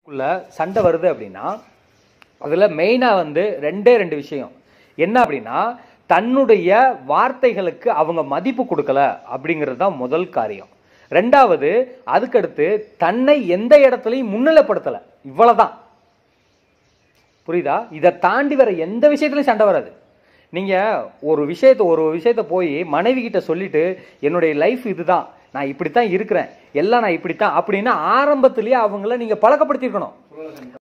குள்ள சண்டை வருது அப்படின்னா அதில் மெயினாக வந்து ரெண்டே ரெண்டு விஷயம் என்ன அப்படின்னா தன்னுடைய வார்த்தைகளுக்கு அவங்க மதிப்பு கொடுக்கல அப்படிங்கிறது தான் முதல் காரியம் ரெண்டாவது அதுக்கடுத்து தன்னை எந்த இடத்துலையும் முன்னிலைப்படுத்தலை இவ்வளவுதான் புரியுதா இதை தாண்டி வேற எந்த விஷயத்துலையும் சண்டை வராது நீங்க ஒரு விஷயத்த ஒரு விஷயத்த போய் மனைவி கிட்ட சொல்லிட்டு என்னுடைய லைஃப் இதுதான் நான் இப்படித்தான் இருக்கிறேன் எல்லாம் நான் இப்படித்தான் அப்படின்னு ஆரம்பத்திலேயே அவங்கள நீங்க பழக்கப்படுத்திருக்கணும்